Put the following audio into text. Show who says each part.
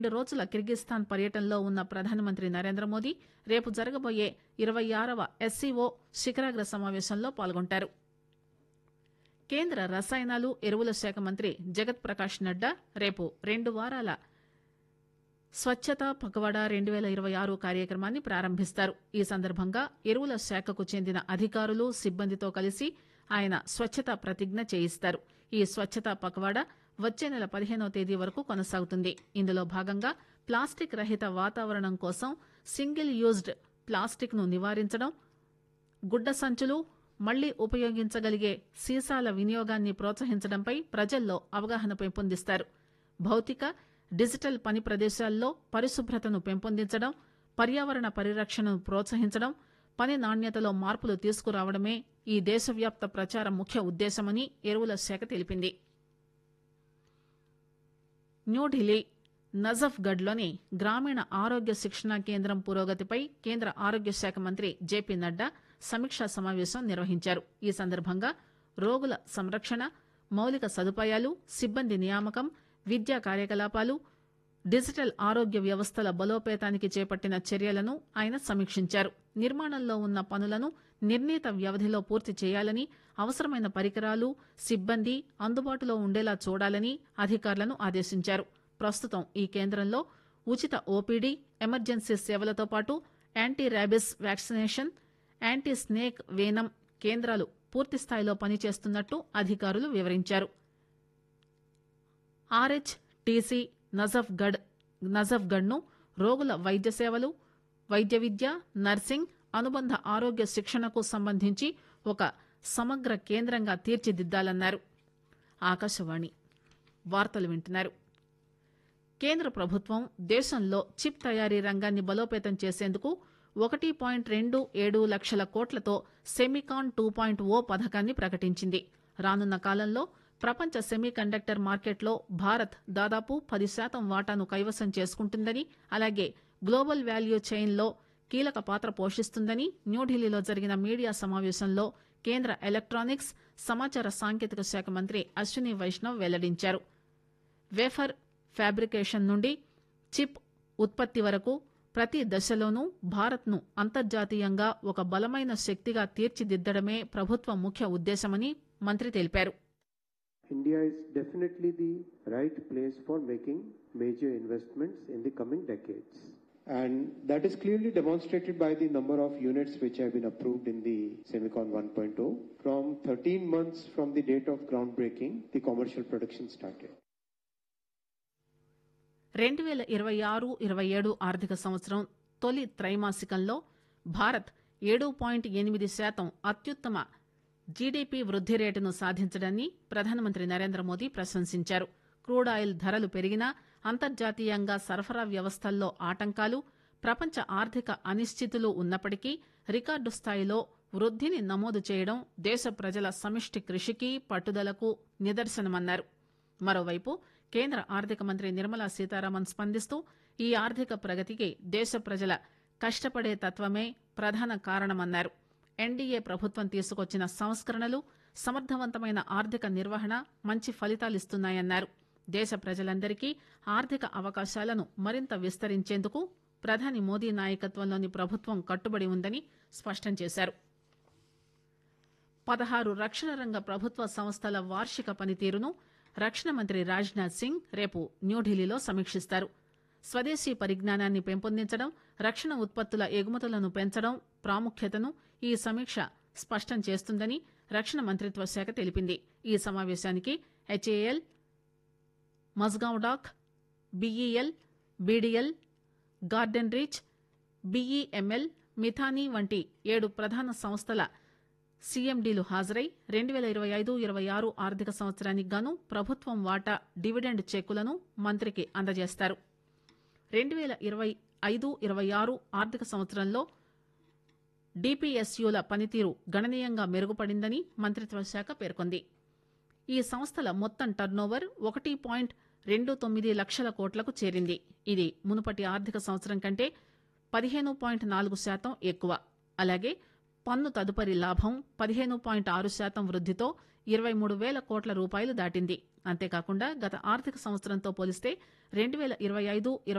Speaker 1: రెండు రోజుల కిర్గిస్థాన్ పర్యటనలో ఉన్న ప్రధానమంత్రి నరేంద్ర మోదీ రేపు జరగబోయే ఇరవై ఆరవ ఎస్సీఓ శిఖరాగ్ర సమావేశంలో పాల్గొంటారు కేంద్ర రసాయనాలు ఎరువుల శాఖ మంత్రి జగత్ ప్రకాష్ నడ్డా రేపు రెండు వారాల స్వచ్ఛత పగవాడా రెండు వేల ఇరవై ఆరు కార్యక్రమాన్ని ప్రారంభిస్తారు ఈ సందర్భంగా ఎరువుల శాఖకు చెందిన అధికారులు సిబ్బందితో కలిసి ఆయన స్వచ్ఛత ప్రతిజ్ఞ చేయిస్తారు ఈ స్వచ్ఛత పగవాడా వచ్చే నెల పదిహేనవ తేదీ వరకు కొనసాగుతుంది ఇందులో భాగంగా ప్లాస్టిక్ రహిత వాతావరణం కోసం సింగిల్ యూజ్డ్ ప్లాస్టిక్ ను నివారించడం గుడ్డ సంచులు మళ్లీ ఉపయోగించగలిగే సీసాల వినియోగాన్ని ప్రోత్సహించడంపై ప్రజల్లో అవగాహన పెంపొందిస్తారు భౌతిక డిజిటల్ పని ప్రదేశాల్లో పరిశుభ్రతను పెంపొందించడం పర్యావరణ పరిరక్షణను ప్రోత్సహించడం పని నాణ్యతలో మార్పులు తీసుకురావడమే ఈ దేశవ్యాప్త ప్రచారం ముఖ్య ఉద్దేశమని ఎరువుల శాఖ తెలిపింది న్యూఢిల్లీ నజఫ్గఢ్లోని గ్రామీణ ఆరోగ్య శిక్షణా కేంద్రం పురోగతిపై కేంద్ర ఆరోగ్య శాఖ మంత్రి జేపీ నడ్డా సమీక్షా సమావేశం నిర్వహించారు ఈ సందర్భంగా రోగుల సంరక్షణ మౌలిక సదుపాయాలు సిబ్బంది నియామకం విద్యా కార్యకలాపాలు డిజిటల్ ఆరోగ్య వ్యవస్థల బలోపేతానికి చేపట్టిన చర్యలను ఆయన సమీక్షించారు నిర్మాణంలో ఉన్న పనులను నిర్ణీత వ్యవధిలో పూర్తి చేయాలని అవసరమైన పరికరాలు సిబ్బంది అందుబాటులో ఉండేలా చూడాలని అధికారులను ఆదేశించారు ప్రస్తుతం ఈ కేంద్రంలో ఉచిత ఓపీడీ ఎమర్జెన్సీ సేవలతో పాటు anti rabies vaccination anti snake venom కేంద్రాలు పూర్తిస్థాయిలో పనిచేస్తున్నట్టు అధికారులు వివరించారు ఆర్హెచ్ టీసీ నజఫ్గఢ్ నజఫ్గఢ్ను రోగుల వైద్య సేవలు వైద్య విద్య నర్సింగ్ అనుబంధ ఆరోగ్య శిక్షణకు సంబంధించి ఒక సమగ్ర కేంద్రంగా తీర్చిదిద్దాలన్నారు ఆకాశవాణి వార్తలు వింటున్నారు కేంద్ర ప్రభుత్వం దేశంలో చిప్ తయారీ రంగాన్ని బలోపేతం చేసేందుకు ఒకటి పాయింట్ రెండు ఏడు లక్షల కోట్లతో సెమికాన్ టూ పాయింట్ ఓ పథకాన్ని ప్రకటించింది రానున్న కాలంలో ప్రపంచ సెమీ కండక్టర్ మార్కెట్లో భారత్ దాదాపు పది శాతం వాటాను కైవసం చేసుకుంటుందని అలాగే గ్లోబల్ వాల్యూ చైన్లో కీలక పాత్ర పోషిస్తుందని న్యూఢిల్లీలో జరిగిన మీడియా సమావేశంలో కేంద్ర ఎలక్ట్రానిక్స్ సమాచార సాంకేతిక శాఖ మంత్రి అశ్విని వైష్ణవ్ వెల్లడించారు వేఫర్ ఫ్యాబ్రికేషన్ నుండి చిప్ ఉత్పత్తి వరకు ప్రతి దశలోనూ భారత్ను అంతర్జాతీయంగా ఒక బలమైన శక్తిగా తీర్చిదిద్దడమే ప్రభుత్వ ముఖ్య ఉద్దేశమని మంత్రి తెలిపారు
Speaker 2: India is definitely the right place for making major investments in the coming decades. And that is clearly demonstrated by the number of units which have been approved in the Semicon 1.0. From 13 months from the date of groundbreaking, the commercial production started.
Speaker 1: రెండు వేల ఇరవై ఆరు ఇరవై ఏడు ఆర్థిక సంవత్సరం తొలి త్రైమాసికంలో భారత్ ఏడు పాయింట్ ఎనిమిది శాతం అత్యుత్తమ జీడీపీ వృద్ది రేటును సాధించడాన్ని ప్రధానమంత్రి నరేంద్ర మోదీ ప్రశంసించారు క్రూడ్ ఆయిల్ ధరలు పెరిగినా అంతర్జాతీయంగా సరఫరా వ్యవస్థల్లో ఆటంకాలు ప్రపంచ ఆర్థిక అనిశ్చితులు ఉన్నప్పటికీ రికార్డు స్థాయిలో వృద్దిని నమోదు చేయడం దేశ ప్రజల సమిష్టి కృషికి పట్టుదలకు నిదర్శనమన్నారు మరోవైపు కేంద్ర ఆర్థిక మంత్రి నిర్మలా సీతారామన్ స్పందిస్తూ ఈ ఆర్థిక ప్రగతికి దేశ ప్రజల కష్టపడే తత్వమే ప్రధాన కారణమన్నారు ఎన్డీఏ ప్రభుత్వం తీసుకొచ్చిన సంస్కరణలు సమర్థవంతమైన ఆర్థిక నిర్వహణ మంచి ఫలితాలిస్తున్నాయన్నారు దేశ ప్రజలందరికీ ఆర్థిక అవకాశాలను మరింత విస్తరించేందుకు ప్రధాని మోదీ నాయకత్వంలోని ప్రభుత్వం కట్టుబడి ఉందని స్పష్టం చేశారు పదహారు రక్షణ రంగ ప్రభుత్వ సంస్థల వార్షిక పనితీరును రక్షణ మంత్రి రాజ్నాథ్ సింగ్ రేపు న్యూఢిల్లీలో సమీక్షిస్తారు స్వదేశీ పరిజ్ఞానాన్ని పెంపొందించడం రక్షణ ఉత్పత్తుల ఎగుమతులను పెంచడం ప్రాముఖ్యతను ఈ సమీక్ష స్పష్టం చేస్తుందని రక్షణ మంత్రిత్వ శాఖ తెలిపింది ఈ సమావేశానికి HAL Mazagon dock BEL BDL Garden Reach BEML MIDHANI వంటి ఏడు ప్రధాన సంస్థల సీఎండీలు హాజరై రెండు వేల ఇరవై ఐదు ఇరవై ఆరు ఆర్థిక సంవత్సరానికి గాను ప్రభుత్వం వాటా డివిడెండ్ చెక్కులను మంత్రికి అందజేస్తారు రెండు వేల ఇరవై ఐదు ఇరవై ఆరు ఆర్థిక సంవత్సరంలో డిపిఎస్యుల పనితీరు గణనీయంగా మెరుగుపడిందని మంత్రిత్వ శాఖ పేర్కొంది ఈ సంస్థల మొత్తం టర్నోవర్ ఒకటి పాయింట్ రెండు తొమ్మిది లక్షల కోట్లకు చేరింది ఇది మునుపటి ఆర్థిక సంవత్సరం కంటే పదిహేను పాయింట్ నాలుగు శాతం ఎక్కువ అలాగే పన్ను తదుపరి లాభం పదిహేను పాయింట్ ఆరు శాతం వృద్దితో ఇరవై మూడు వేల కోట్ల రూపాయలు దాటింది అంతేకాకుండా గత ఆర్థిక సంవత్సరంతో పోలిస్తే రెండు పేల ఇరవై ఐదు